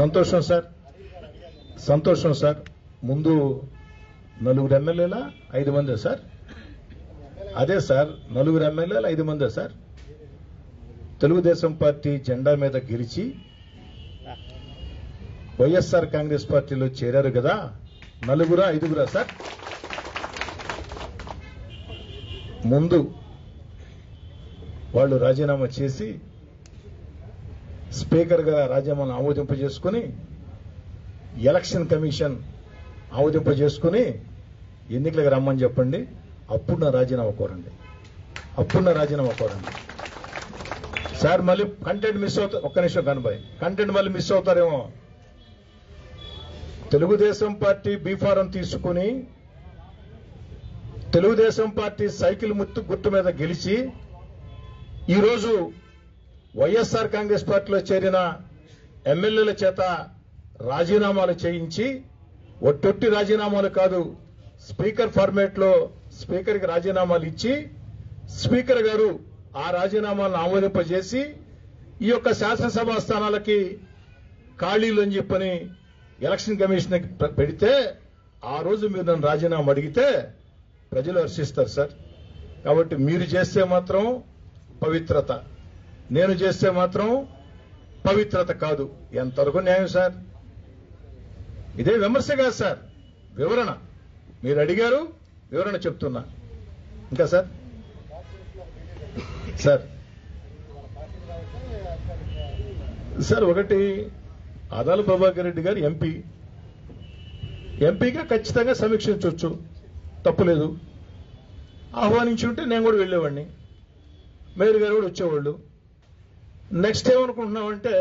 సంతోషం సార్ సంతోషం సార్ ముందు నలుగురు ఎమ్మెల్యేల ఐదు మందే సార్ అదే సార్ నలుగురు ఎమ్మెల్యేలు ఐదు మందే సార్ తెలుగుదేశం పార్టీ జెండా మీద గెలిచి వైఎస్ఆర్ కాంగ్రెస్ పార్టీలో చేరారు కదా నలుగురా ఐదుగురా సార్ ముందు వాళ్ళు రాజీనామా చేసి స్పీకర్ గా రాజీనామాను ఆమోదింపజేసుకుని ఎలక్షన్ కమిషన్ ఆమోదింపజేసుకుని ఎన్నికలకు రమ్మని చెప్పండి అప్పుడు నా రాజీనామా కోరండి అప్పుడు నా రాజీనామా కోరండి సార్ మళ్ళీ కంటెంట్ మిస్ అవుతారు ఒక్క నిమిషం కనబాయ్ కంటెంట్ మళ్ళీ మిస్ అవుతారేమో తెలుగుదేశం పార్టీ బీఫారం తీసుకుని తెలుగుదేశం పార్టీ సైకిల్ ముత్తు గుర్తు మీద గెలిచి ఈరోజు వైఎస్ఆర్ కాంగ్రెస్ పార్టీలో చేరిన ఎమ్మెల్యేల చేత రాజీనామాలు చేయించి ఒట్టొట్టి రాజీనామాలు కాదు స్పీకర్ ఫార్మేట్ లో స్పీకర్ కి రాజీనామాలు ఇచ్చి స్పీకర్ గారు ఆ రాజీనామాలను ఆమోదింపజేసి ఈ యొక్క శాసనసభ స్థానాలకి ఖాళీలు అని చెప్పని ఎలక్షన్ కమిషన్ పెడితే ఆ రోజు మీరు నన్ను రాజీనామా అడిగితే ప్రజలు హర్షిస్తారు సార్ కాబట్టి మీరు చేస్తే మాత్రం పవిత్రత నేను చేస్తే మాత్రం పవిత్రత కాదు ఎంతవరకు న్యాయం సార్ ఇదే విమర్శ కాదు సార్ వివరణ మీరు అడిగారు వివరణ చెప్తున్నా ఇంకా సార్ సార్ సార్ ఒకటి ఆదాల ప్రభాకర్ రెడ్డి గారు ఎంపీ ఎంపీగా ఖచ్చితంగా సమీక్షించవచ్చు తప్పులేదు ఆహ్వానించి ఉంటే నేను కూడా వెళ్ళేవాడిని మేయర్ గారు కూడా వచ్చేవాళ్ళు నెక్స్ట్ ఏమనుకుంటున్నామంటే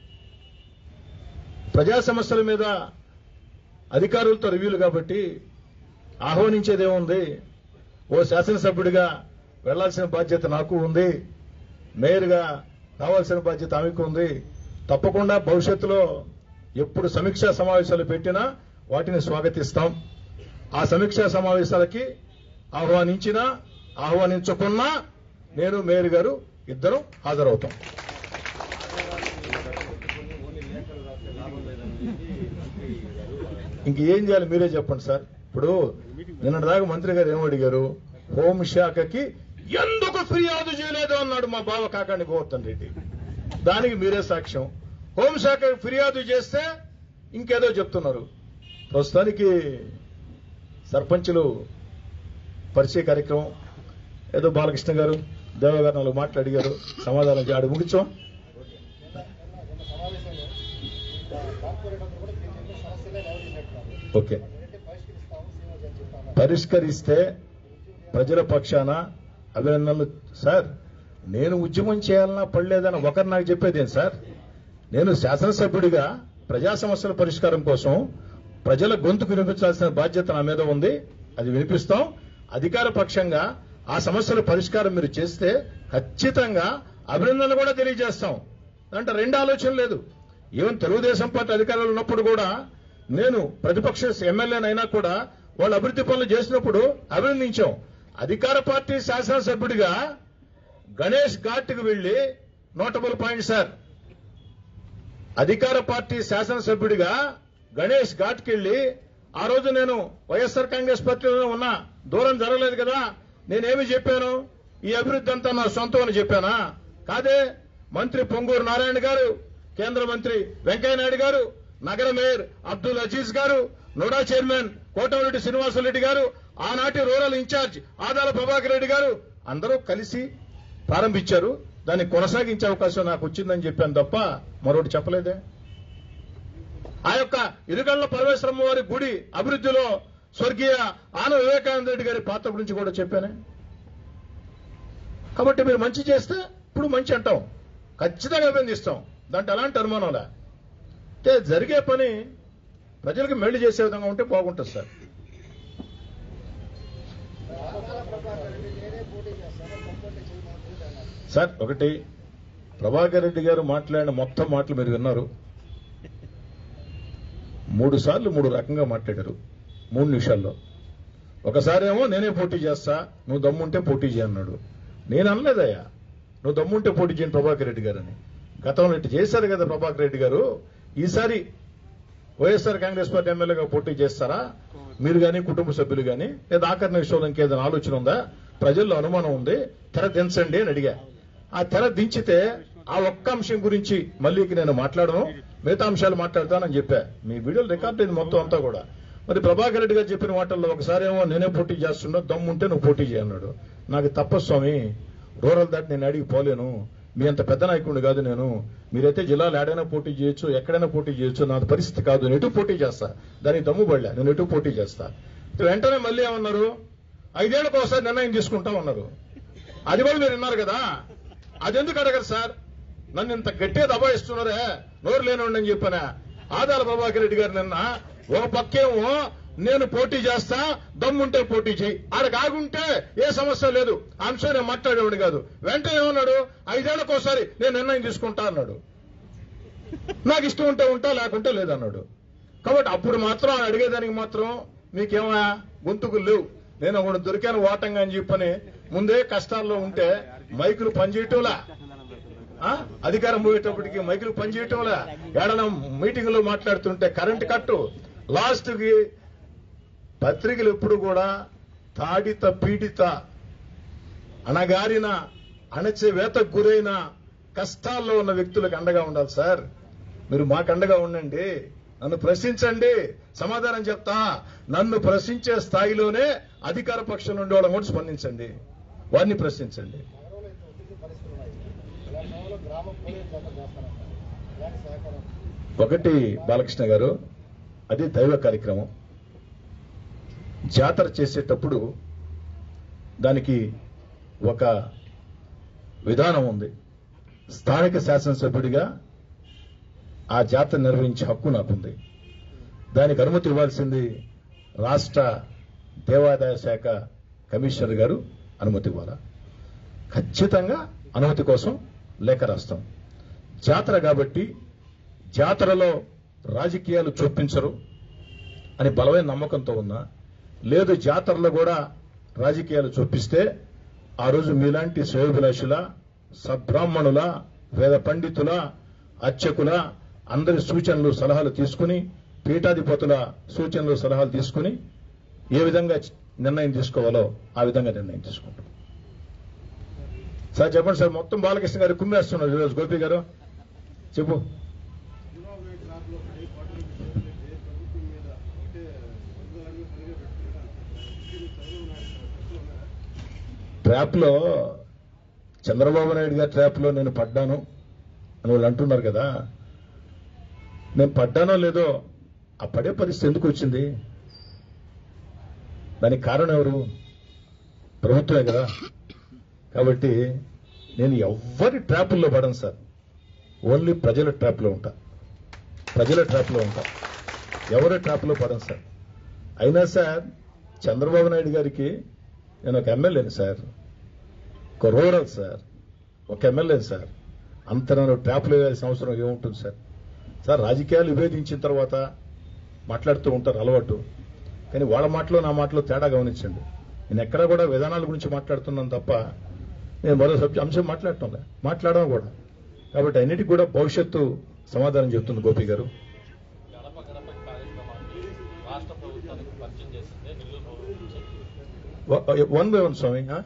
ప్రజా సమస్యల మీద అధికారులతో రివ్యూలు కాబట్టి ఆహ్వానించేదేముంది ఓ శాసనసభ్యుడిగా వెళ్లాల్సిన బాధ్యత నాకు ఉంది మేయర్గా రావాల్సిన బాధ్యత ఆమెకు ఉంది తప్పకుండా భవిష్యత్తులో ఎప్పుడు సమీక్షా సమావేశాలు పెట్టినా వాటిని స్వాగతిస్తాం ఆ సమీక్షా సమావేశాలకి ఆహ్వానించినా ఆహ్వానించకున్నా నేను మేయర్ గారు ఇద్దరం హాజరవుతాం ఇంక ఏం చేయాలి మీరే చెప్పండి సార్ ఇప్పుడు నిన్నటిదాకా మంత్రి గారు ఏం అడిగారు హోంశాఖకి ఎందుకు ఫిర్యాదు చేయలేదు అన్నాడు మా బావ కాకాని గోవర్ధన్ రెడ్డి దానికి మీరే సాక్ష్యం హోంశాఖ ఫిర్యాదు చేస్తే ఇంకేదో చెప్తున్నారు ప్రస్తుతానికి సర్పంచులు పరిచయ కార్యక్రమం ఏదో బాలకృష్ణ గారు దేవ గారు నాలుగు మాటలు అడిగారు సమాధానం ఆడి ముగించాం ఓకే పరిష్కరిస్తే ప్రజల పక్షాన అభినందనలు సార్ నేను ఉద్యమం చేయాలన్నా పడలేదని ఒకరు నాకు చెప్పేదేం సార్ నేను శాసనసభ్యుడిగా ప్రజా సమస్యల పరిష్కారం కోసం ప్రజల గొంతుకు వినిపించాల్సిన బాధ్యత నా మీద ఉంది అది వినిపిస్తాం అధికార పక్షంగా ఆ సమస్యల పరిష్కారం మీరు చేస్తే ఖచ్చితంగా అభినందనలు కూడా తెలియజేస్తాం అంటే రెండు ఆలోచన లేదు ఈవెన్ తెలుగుదేశం పార్టీ అధికారులు ఉన్నప్పుడు కూడా నేను ప్రతిపక్ష ఎమ్మెల్యేనైనా కూడా వాళ్ళు అభివృద్ధి పనులు చేసినప్పుడు అభినందించాం అధికార పార్టీ శాసనసభ్యుడిగా గణేష్ ఘాట్కి వెళ్లి నోటబుల్ పాయింట్ సార్ అధికార పార్టీ శాసనసభ్యుడిగా గణేష్ ఘాట్కి వెళ్లి ఆ రోజు నేను వైఎస్ఆర్ కాంగ్రెస్ పార్టీలో ఉన్నా దూరం జరగలేదు కదా నేనేమి చెప్పాను ఈ అభివృద్ధి అంతా నా సొంతం అని చెప్పానా కాదే మంత్రి పొంగూరు నారాయణ గారు కేంద్ర మంత్రి వెంకయ్యనాయుడు గారు నగర మేయర్ అబ్దుల్ అజీజ్ గారు నోడా చైర్మన్ కోటమిరెడ్డి శ్రీనివాసరెడ్డి గారు ఆనాటి రూరల్ ఇన్ఛార్జ్ ఆదాల ప్రభాకర్ రెడ్డి గారు అందరూ కలిసి ప్రారంభించారు దాన్ని కొనసాగించే అవకాశం నాకు వచ్చిందని చెప్పాను తప్ప మరొకటి చెప్పలేదే ఆ యొక్క ఇరుగళ్ల పరమేశ్వరమ్మ వారి గుడి అభివృద్ధిలో స్వర్గీయ ఆన వివేకానంద రెడ్డి గారి పాత్ర గురించి కూడా చెప్పానే కాబట్టి మీరు మంచి చేస్తే ఇప్పుడు మంచి అంటాం ఖచ్చితంగా అభినందిస్తాం దాంట్లో ఎలాంటి అనుమానంలే అంటే జరిగే పని ప్రజలకు మేలు చేసే విధంగా ఉంటే బాగుంటుంది సార్ సార్ ఒకటి ప్రభాకర్ రెడ్డి గారు మాట్లాడిన మొత్తం మాటలు మీరు విన్నారు మూడు సార్లు మూడు రకంగా మాట్లాడారు మూడు నిమిషాల్లో ఒకసారేమో నేనే పోటీ చేస్తా నువ్వు దమ్ముంటే పోటీ చేయన్నాడు నేను అనలేదయ్యా నువ్వు దమ్ముంటే పోటీ చేయను ప్రభాకర్ రెడ్డి గారని గతంలో ఇటు చేశారు కదా ప్రభాకర్ రెడ్డి గారు ఈసారి వైఎస్ఆర్ కాంగ్రెస్ పార్టీ ఎమ్మెల్యేగా పోటీ చేస్తారా మీరు గాని కుటుంబ సభ్యులు గాని లేదా ఆకరణ విషయంలో ఇంకేదైనా ఆలోచన ఉందా ప్రజల్లో అనుమానం ఉంది తెర దించండి అని అడిగా ఆ తెర దించితే ఆ ఒక్క అంశం గురించి మళ్ళీకి నేను మాట్లాడను మిగతా అంశాలు మాట్లాడతానని చెప్పా మీ వీడియోలు రికార్డ్ అయింది మొత్తం అంతా కూడా మరి ప్రభాకర్ రెడ్డి గారు చెప్పిన మాటల్లో ఒకసారి ఏమో నేనే పోటీ చేస్తున్నా దమ్ముంటే నువ్వు పోటీ చేయన్నాడు నాకు తప్ప స్వామి రూరల్ దాటి నేను అడిగి పోలేను మీ అంత పెద్ద నాయకుడు కాదు నేను మీరైతే జిల్లాలో ఏడైనా పోటీ చేయొచ్చు ఎక్కడైనా పోటీ చేయొచ్చు నా పరిస్థితి కాదు నేను ఎటు పోటీ చేస్తా దానికి దమ్ము పడలే నేను ఎటు పోటీ చేస్తా వెంటనే మళ్ళీ ఏమన్నారు ఐదేళ్లకు ఒకసారి నిర్ణయం తీసుకుంటా ఉన్నారు అది కూడా మీరు విన్నారు కదా అది ఎందుకు అడగరు సార్ నన్ను ఇంత గట్టిగా దబాయిస్తున్నారే నోరు లేనివ్వండి అని చెప్పానా ఆదాల ప్రభాకర్ రెడ్డి గారు నిన్న ఒక పక్కేమో నేను పోటీ చేస్తా దమ్ముంటే పోటీ చేయి ఆడకు ఆగుంటే ఏ సమస్య లేదు ఆ అంశం నేను మాట్లాడేవాడు కాదు వెంటనే ఏమన్నాడు ఐదేళ్లకు ఒకసారి నేను నిర్ణయం తీసుకుంటా అన్నాడు నాకు ఇష్టం ఉంటే ఉంటా లేకుంటే లేదన్నాడు కాబట్టి అప్పుడు మాత్రం ఆయన అడిగేదానికి మాత్రం మీకేమా గొంతుకులు లేవు నేను ఒకడు దొరికాను ఓటంగా అని చెప్పని ముందే కష్టాల్లో ఉంటే మైకులు పనిచేయటంలా ఆ? అధికారం పోయేటప్పటికి మైకులు పనిచేయటంలా ఏడన మీటింగ్ లో మాట్లాడుతుంటే కరెంట్ కట్టు లాస్ట్ కి పత్రికలు ఎప్పుడు కూడా తాడిత పీడిత అణగారిన అణచివేతకు గురైన కష్టాల్లో ఉన్న వ్యక్తులకు అండగా ఉండాలి సార్ మీరు మాకు అండగా ఉండండి నన్ను ప్రశ్నించండి సమాధానం చెప్తా నన్ను ప్రశ్నించే స్థాయిలోనే అధికార పక్షం నుండి వాళ్ళని కూడా స్పందించండి వారిని ప్రశ్నించండి ఒకటి బాలకృష్ణ గారు అది దైవ కార్యక్రమం జాతర చేసేటప్పుడు దానికి ఒక విధానం ఉంది స్థానిక శాసనసభ్యుడిగా ఆ జాతర నిర్వహించే హక్కు నాకుంది దానికి అనుమతి ఇవ్వాల్సింది రాష్ట్ర దేవాదాయ శాఖ కమిషనర్ గారు అనుమతి ఇవ్వాలా ఖచ్చితంగా అనుమతి కోసం లేఖ రాస్తాం జాతర కాబట్టి జాతరలో రాజకీయాలు చూపించరు అని బలమైన నమ్మకంతో ఉన్నా లేదు జాతరలో కూడా రాజకీయాలు చూపిస్తే ఆ రోజు మీలాంటి శ్రేయోభిలాషుల సద్బ్రాహ్మణుల వేద పండితుల అర్చకుల అందరి సూచనలు సలహాలు తీసుకుని పీఠాధిపతుల సూచనలు సలహాలు తీసుకుని ఏ విధంగా నిర్ణయం తీసుకోవాలో ఆ విధంగా నిర్ణయం తీసుకుంటాం సార్ చెప్పండి సార్ మొత్తం బాలకృష్ణ గారు కుమ్మేస్తున్నారు ఈరోజు గోపి గారు చెప్పు చంద్రబాబు నాయుడు ట్రాప్లో పడి పార్టీ విషయంలో ప్రభుత్వం మీద ఒకటే ఉద్యోగాన్ని సరిగా పెట్టుకున్నాను ట్రాప్ లో చంద్రబాబు నాయుడు గారి ట్రాప్ లో నేను పడ్డాను అని వాళ్ళు అంటున్నారు కదా నేను పడ్డానో లేదో ఆ పడే పరిస్థితి ఎందుకు వచ్చింది దానికి కారణం ఎవరు ప్రభుత్వమే కదా కాబట్టి నేను ఎవ్వరి ట్రాపుల్లో పడను సార్ ఓన్లీ ప్రజల ట్రాప్లో ఉంటా ప్రజల ట్రాప్లో ఉంటా ఎవరి ట్రాప్లో పడను సార్ అయినా సార్ చంద్రబాబు నాయుడు గారికి నేను ఒక ఎమ్మెల్యేని సార్ ఒక రూరల్ సార్ ఒక ఎమ్మెల్యే సార్ అంత నన్ను ట్రాప్లో వేయాల్సిన అవసరం ఏముంటుంది సార్ సార్ రాజకీయాలు విభేదించిన తర్వాత మాట్లాడుతూ ఉంటారు అలవాటు కానీ వాళ్ళ మాటలో నా మాటలో తేడా గమనించండి నేను ఎక్కడా కూడా విధానాల గురించి మాట్లాడుతున్నాను తప్ప నేను మరో సబ్జెక్ట్ అంశం మాట్లాడటం లే మాట్లాడడం కూడా కాబట్టి అన్నిటికీ కూడా భవిష్యత్తు సమాధానం చెప్తుంది గోపి గారు గడప గడప కార్యక్రమాన్ని రాష్ట్ర ప్రభుత్వానికి పరిచయం చేసిందే నెల్లూరు ప్రభుత్వం నుంచి వన్ బై వన్ స్వామి ఆ?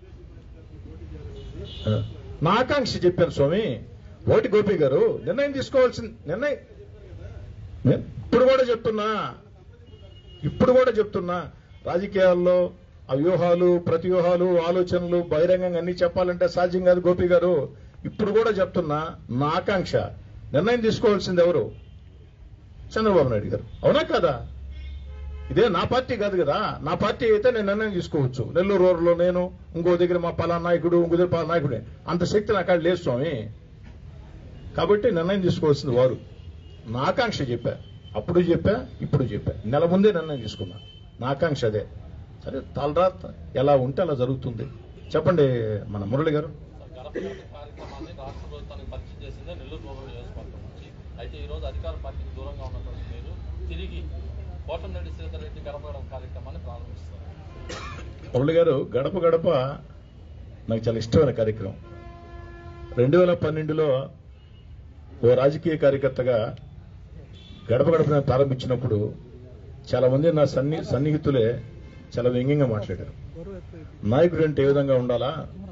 ఆ. నా ఆకాంక్ష చెప్పాను స్వామి ఓటి గోపి గారు నిర్ణయం తీసుకోవాల్సింది నిర్ణయం నేను ఇప్పుడు కూడా చెప్తున్నా ఇప్పుడు కూడా చెప్తున్నా రాజకీయాల్లో ఆ వ్యూహాలు ప్రతివ్యూహాలు ఆలోచనలు బహిరంగంగా అన్ని చెప్పాలంటే సాధ్యం కాదు గోపి గారు ఇప్పుడు కూడా చెప్తున్నా నా ఆకాంక్ష నిర్ణయం తీసుకోవాల్సింది ఎవరు చంద్రబాబు నాయుడు గారు అవునా కదా ఇదే నా పార్టీ కాదు కదా నా పార్టీ అయితే నేను నిర్ణయం తీసుకోవచ్చు నెల్లూరు రోడ్లో నేను ఇంకో దగ్గర మా పలా నాయకుడు ఇంకో దగ్గర పలా నాయకుడే అంత శక్తి నాకు అక్కడ లేదు స్వామి కాబట్టి నిర్ణయం తీసుకోవాల్సింది వారు నా ఆకాంక్ష చెప్పా అప్పుడు చెప్పా ఇప్పుడు చెప్పా నెల ముందే నిర్ణయం తీసుకున్నా నా ఆకాంక్ష అదే సరే తలరాత్ ఎలా ఉంటే అలా జరుగుతుంది చెప్పండి మన మురళి గారు గడప గడప కార్యక్రమాన్ని రాష్ట్ర ప్రభుత్వానికి పరిచయం చేసిందే నెల్లూరు పౌర నియోజకవర్గం నుంచి అయితే ఈ రోజు అధికార పార్టీకి దూరంగా ఉన్నటువంటి మీరు తిరిగి కోటంరెడ్డి శ్రీధర్ రెడ్డి గడప గడప కార్యక్రమాన్ని ప్రారంభిస్తారు మురళి గారు గడప గడప నాకు చాలా ఇష్టమైన కార్యక్రమం రెండు వేల పన్నెండులో ఓ రాజకీయ కార్యకర్తగా గడప గడప ప్రారంభించినప్పుడు చాలా మంది నా సన్ని సన్నిహితులే చాలా వ్యంగ్యంగా మాట్లాడారు నాయకుడు అంటే ఏ విధంగా ఉండాలా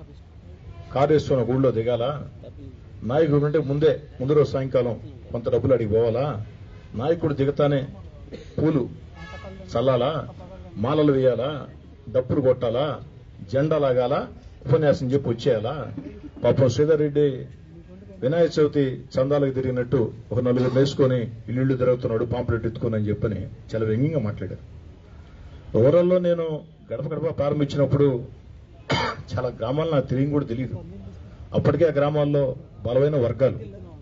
కారు వేసుకున్న ఊళ్ళో దిగాలా నాయకుడు అంటే ముందే ముందు రోజు సాయంకాలం కొంత డబ్బులు అడిగి పోవాలా నాయకుడు దిగతానే పూలు చల్లాలా మాలలు వేయాలా డప్పులు కొట్టాలా జెండా లాగాలా ఉపన్యాసం చెప్పి వచ్చేయాలా పాపం శ్రీధర్ రెడ్డి వినాయక చవితి చందాలకు తిరిగినట్టు ఒక నలుగురు వేసుకొని ఇల్లు తిరుగుతున్నాడు పాంప్లెట్ ఎత్తుకొని అని చెప్పని చాలా వ్యంగ్యంగా మాట్లాడారు ఓవరాల్లో నేను గడప గడప ప్రారంభించినప్పుడు చాలా గ్రామాలు నాకు తిరిగి కూడా తెలియదు అప్పటికే ఆ గ్రామాల్లో బలమైన వర్గాలు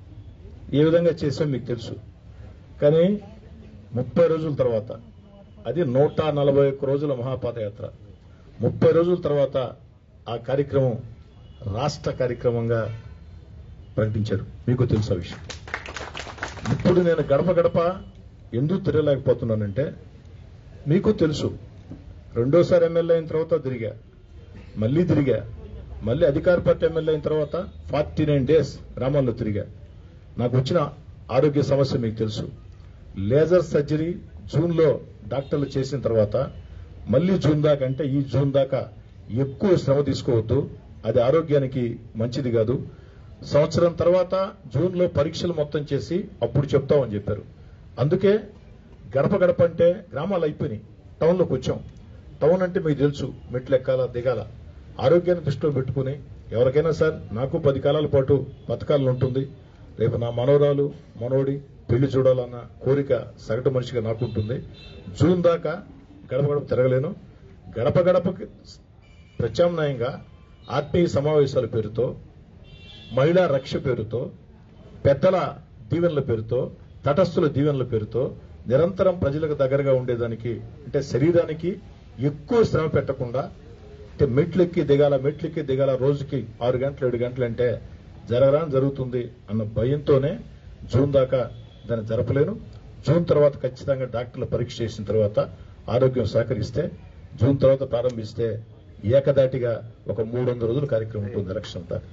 ఏ విధంగా చేసాం మీకు తెలుసు కానీ ముప్పై రోజుల తర్వాత అది నూట నలభై ఒక్క రోజుల మహాపాదయాత్ర ముప్పై రోజుల తర్వాత ఆ కార్యక్రమం రాష్ట్ర కార్యక్రమంగా ప్రకటించారు మీకు తెలుసు ఆ విషయం ఇప్పుడు నేను గడప గడప ఎందుకు తిరగలేకపోతున్నానంటే మీకు తెలుసు రెండోసారి ఎమ్మెల్యే అయిన తర్వాత తిరిగా మళ్ళీ తిరిగా మళ్ళీ అధికార పార్టీ ఎమ్మెల్యే అయిన తర్వాత ఫార్టీ నైన్ డేస్ గ్రామాల్లో తిరిగా నాకు వచ్చిన ఆరోగ్య సమస్య మీకు తెలుసు లేజర్ సర్జరీ జూన్ లో డాక్టర్లు చేసిన తర్వాత మళ్ళీ జూన్ దాకా అంటే ఈ జూన్ దాకా ఎక్కువ శ్రమ తీసుకోవద్దు అది ఆరోగ్యానికి మంచిది కాదు సంవత్సరం తర్వాత జూన్ లో పరీక్షలు మొత్తం చేసి అప్పుడు చెప్తామని చెప్పారు అందుకే గడప గడప అంటే గ్రామాలు అయిపోయినాయి టౌన్లోకి వచ్చాం టౌన్ అంటే మీకు తెలుసు మెట్లు ఎక్కాల దిగాల ఆరోగ్యాన్ని దృష్టిలో పెట్టుకుని ఎవరికైనా సార్ నాకు పది కాలాల పాటు బతకాలని ఉంటుంది రేపు నా మనవరాలు మనోడి పెళ్లి చూడాలన్న కోరిక సగటు మనిషిగా నాకుంటుంది జూన్ దాకా గడప గడప తిరగలేను గడప గడపకి ప్రత్యామ్నాయంగా ఆత్మీయ సమావేశాల పేరుతో మహిళా రక్ష పేరుతో పెద్దల దీవెనల పేరుతో తటస్థుల దీవెనల పేరుతో నిరంతరం ప్రజలకు దగ్గరగా ఉండేదానికి అంటే శరీరానికి ఎక్కువ శ్రమ పెట్టకుండా అంటే మెట్లెక్కి దిగాల మెట్లెక్కి దిగాల రోజుకి ఆరు గంటలు ఏడు గంటలు అంటే జరగరాని జరుగుతుంది అన్న భయంతోనే జూన్ దాకా దాన్ని జరపలేను జూన్ తర్వాత ఖచ్చితంగా డాక్టర్లు పరీక్ష చేసిన తర్వాత ఆరోగ్యం సహకరిస్తే జూన్ తర్వాత ప్రారంభిస్తే ఏకదాటిగా ఒక మూడు వందల రోజుల కార్యక్రమం ఉంటుంది ఎలక్షన్ దాకా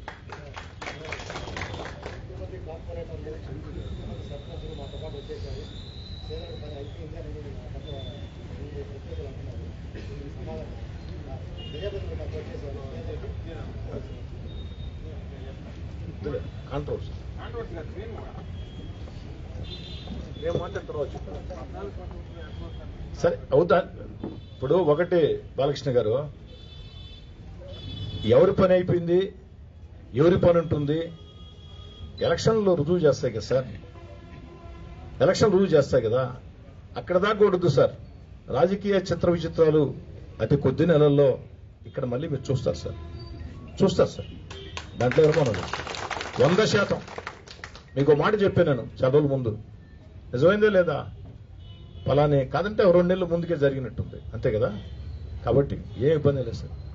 తిరుపతి కార్పొరేటర్ ఎలక్షన్ సర్పంచులు మాతో పాటు వచ్చేసారు సేవల పని అయిపోయింది అని నేను గత రెండు ప్రత్యేకలు అంటున్నారు దీనికి సమాధానం దయాబదులు మాకు వచ్చేసారు కాంట్రవర్సీ నేను మాట్లాడిన తర్వాత చెప్తాను. సరే అవుతా ఇప్పుడు ఒకటి బాలకృష్ణ గారు ఎవరి పని అయిపోయింది ఎవరి పని ఉంటుంది ఎలక్షన్లో రుజువు చేస్తాయి కదా సార్ ఎలక్షన్ రుజువు చేస్తాయి కదా అక్కడ దాకా ఉండదు సార్ రాజకీయ చిత్ర విచిత్రాలు అతి కొద్ది నెలల్లో ఇక్కడ మళ్ళీ మీరు చూస్తారు సార్ చూస్తారు సార్ దాంట్లో అనుమానం లేదు. వంద శాతం మీకు మాట చెప్పాను నేను చాలా రోజుల ముందు నిజమైందే లేదా ఫలాని కాదంటే ఓ రెండు నెలల ముందుకే జరిగినట్టుంది అంతే కదా కాబట్టి ఏ ఇబ్బంది లేదు సార్